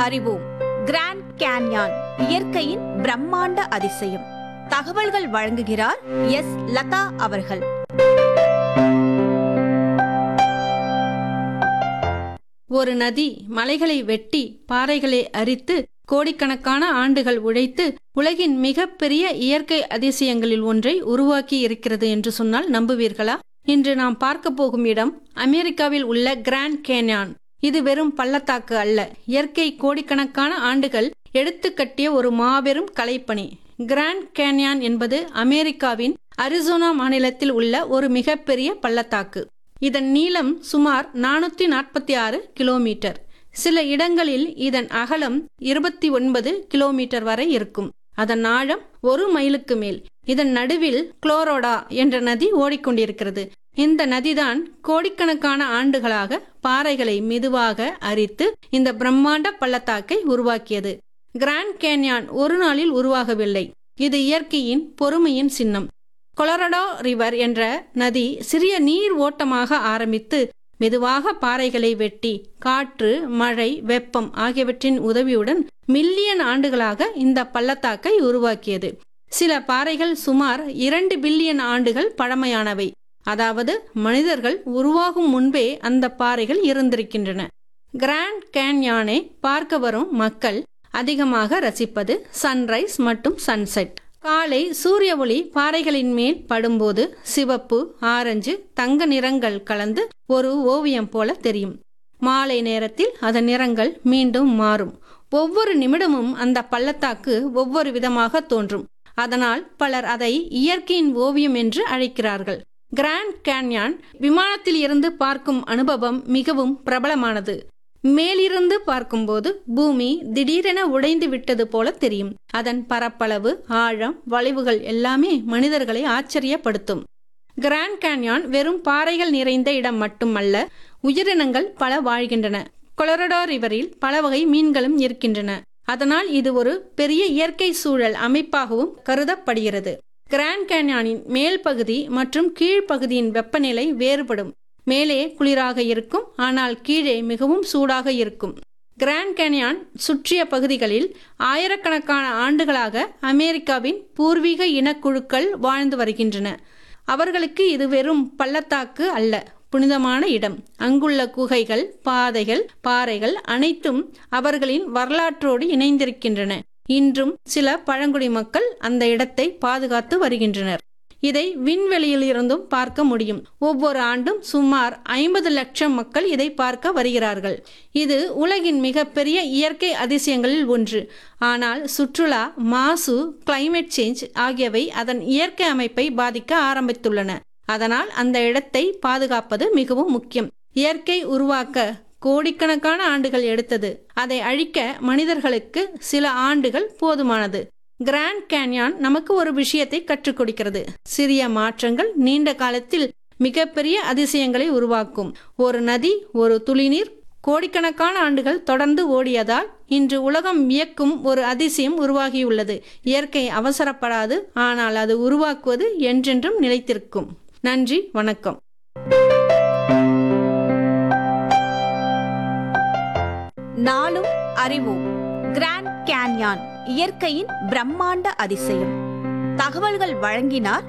அறிவோம் grand canyon இயற்கையின் பிரம்மாண்ட அதிசயம் தகவல்கள் வழங்குகிறார் எஸ் லதா அவர்கள் ஒரு நதி மலைகளை வெட்டி பாறைகளை அரித்து கோடிக்கணக்கான ஆண்டுகள் உழைத்து உலகின் மிகப்பெரிய இயற்கை அதிசயங்களில் ஒன்றை உருவாக்கி இருக்கிறது என்று சொன்னால் நம்புவீர்களா இன்று நாம் பார்க்க போகும் இடம் அமெரிக்காவில் உள்ள கிராண்ட் கேன்யான் இது வெறும் பள்ளத்தாக்கு அல்ல இயற்கை கோடிக்கணக்கான ஆண்டுகள் எடுத்து கட்டிய ஒரு மாபெரும் கலைப்பணி கிராண்ட் கேன்யான் என்பது அமெரிக்காவின் அரிசோனா மாநிலத்தில் உள்ள ஒரு மிகப்பெரிய பள்ளத்தாக்கு இதன் நீளம் சுமார் நானூற்றி நாற்பத்தி ஆறு கிலோமீட்டர் சில இடங்களில் இதன் அகலம் இருபத்தி ஒன்பது கிலோமீட்டர் வரை இருக்கும் அதன் ஆழம் ஒரு மைலுக்கு மேல் இதன் நடுவில் குளோரோடா என்ற நதி ஓடிக்கொண்டிருக்கிறது இந்த நதிதான் கோடிக்கணக்கான ஆண்டுகளாக பாறைகளை மெதுவாக அரித்து இந்த பிரம்மாண்ட பள்ளத்தாக்கை உருவாக்கியது கிராண்ட் கேன்யான் ஒரு நாளில் உருவாகவில்லை இது இயற்கையின் பொறுமையின் சின்னம் கொலரடோ ரிவர் என்ற நதி சிறிய நீர் ஓட்டமாக ஆரம்பித்து மெதுவாக பாறைகளை வெட்டி காற்று மழை வெப்பம் ஆகியவற்றின் உதவியுடன் மில்லியன் ஆண்டுகளாக இந்த பள்ளத்தாக்கை உருவாக்கியது சில பாறைகள் சுமார் இரண்டு பில்லியன் ஆண்டுகள் பழமையானவை அதாவது மனிதர்கள் உருவாகும் முன்பே அந்த பாறைகள் இருந்திருக்கின்றன கிராண்ட் கேன்யானை பார்க்க வரும் மக்கள் அதிகமாக ரசிப்பது சன்ரைஸ் மற்றும் சன்செட் காலை சூரிய ஒளி பாறைகளின் மேல் படும்போது சிவப்பு ஆரஞ்சு தங்க நிறங்கள் கலந்து ஒரு ஓவியம் போல தெரியும் மாலை நேரத்தில் அதன் நிறங்கள் மீண்டும் மாறும் ஒவ்வொரு நிமிடமும் அந்த பள்ளத்தாக்கு ஒவ்வொரு விதமாக தோன்றும் அதனால் பலர் அதை இயற்கையின் ஓவியம் என்று அழைக்கிறார்கள் கிராண்ட் கேன்யான் விமானத்தில் இருந்து பார்க்கும் அனுபவம் மிகவும் பிரபலமானது மேலிருந்து பார்க்கும்போது பூமி திடீரென உடைந்து விட்டது போல தெரியும் அதன் பரப்பளவு ஆழம் வளைவுகள் எல்லாமே மனிதர்களை ஆச்சரியப்படுத்தும் கிராண்ட் கேன்யான் வெறும் பாறைகள் நிறைந்த இடம் மட்டுமல்ல உயிரினங்கள் பல வாழ்கின்றன கொலரடோ ரிவரில் பல வகை மீன்களும் இருக்கின்றன அதனால் இது ஒரு பெரிய இயற்கை சூழல் அமைப்பாகவும் கருதப்படுகிறது கிராண்ட் கேன்யானின் மேல் பகுதி மற்றும் கீழ்ப்பகுதியின் வெப்பநிலை வேறுபடும் மேலே குளிராக இருக்கும் ஆனால் கீழே மிகவும் சூடாக இருக்கும் கிராண்ட் கேன்யான் சுற்றிய பகுதிகளில் ஆயிரக்கணக்கான ஆண்டுகளாக அமெரிக்காவின் பூர்வீக இனக்குழுக்கள் வாழ்ந்து வருகின்றன அவர்களுக்கு இது வெறும் பள்ளத்தாக்கு அல்ல புனிதமான இடம் அங்குள்ள குகைகள் பாதைகள் பாறைகள் அனைத்தும் அவர்களின் வரலாற்றோடு இணைந்திருக்கின்றன இன்றும் சில பழங்குடி மக்கள் அந்த இடத்தை பாதுகாத்து வருகின்றனர் இதை விண்வெளியில் இருந்தும் பார்க்க முடியும் ஒவ்வொரு ஆண்டும் சுமார் ஐம்பது லட்சம் மக்கள் இதை பார்க்க வருகிறார்கள் இது உலகின் மிகப்பெரிய இயற்கை அதிசயங்களில் ஒன்று ஆனால் சுற்றுலா மாசு கிளைமேட் சேஞ்ச் ஆகியவை அதன் இயற்கை அமைப்பை பாதிக்க ஆரம்பித்துள்ளன அதனால் அந்த இடத்தை பாதுகாப்பது மிகவும் முக்கியம் இயற்கை உருவாக்க கோடிக்கணக்கான ஆண்டுகள் எடுத்தது அதை அழிக்க மனிதர்களுக்கு சில ஆண்டுகள் போதுமானது கிராண்ட் கேன்யான் நமக்கு ஒரு விஷயத்தை கற்றுக் கொடுக்கிறது சிறிய மாற்றங்கள் நீண்ட காலத்தில் மிகப்பெரிய அதிசயங்களை உருவாக்கும் ஒரு நதி ஒரு துளிநீர் கோடிக்கணக்கான ஆண்டுகள் தொடர்ந்து ஓடியதால் இன்று உலகம் வியக்கும் ஒரு அதிசயம் உருவாகியுள்ளது இயற்கை அவசரப்படாது ஆனால் அது உருவாக்குவது என்றென்றும் நிலைத்திருக்கும் நன்றி வணக்கம் நாளும் அறிவோம் கிராண்ட் கேன்யான் இயற்கையின் பிரம்மாண்ட அதிசயம் தகவல்கள் வழங்கினார்